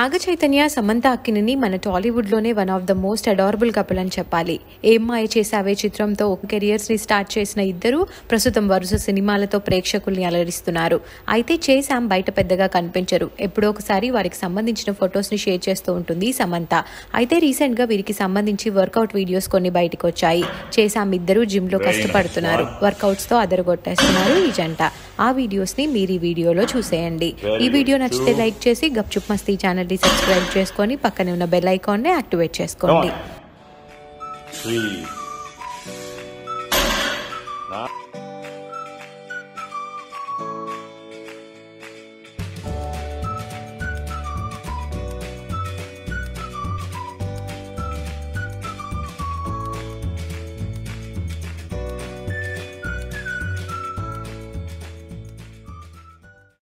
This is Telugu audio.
నాగ చైతన్య సమంత అక్కినేని మన టాలీవుడ్లోనే one of the most adorable couple అని చెప్పాలి ఏం మాయ చేసావే చిత్రంతో కెరియర్స్ ని స్టార్ట్ చేసిన ఇద్దరు ప్రస్తుతం వరుస సినిమాలతో ప్రేక్షకుల్ని అలరిస్తున్నారు అయితే చేశాం బయట పెద్దగా కనిపించరు ఎప్పుడో ఒకసారి వారికి సంబంధించిన ఫొటోస్ ని షేర్ చేస్తూ ఉంటుంది సమంత అయితే రీసెంట్ గా వీరికి సంబంధించి వర్కౌట్ వీడియోస్ కొన్ని బయటకు వచ్చాయి చేశాం ఇద్దరు జిమ్ లో కష్టపడుతున్నారు వర్కౌట్స్ తో అదరగొట్టేస్తున్నారు ఈ జంట ఆ వీడియోస్ ని మీరు ఈ వీడియోలో చూసేయండి ఈ వీడియో నచ్చితే లైక్ చేసి గప్చుప్ మస్తీ ఛానల్ ని సబ్స్క్రైబ్ చేసుకొని పక్కనే ఉన్న బెల్ ఐకాన్ ని యాక్టివేట్ చేసుకోండి three,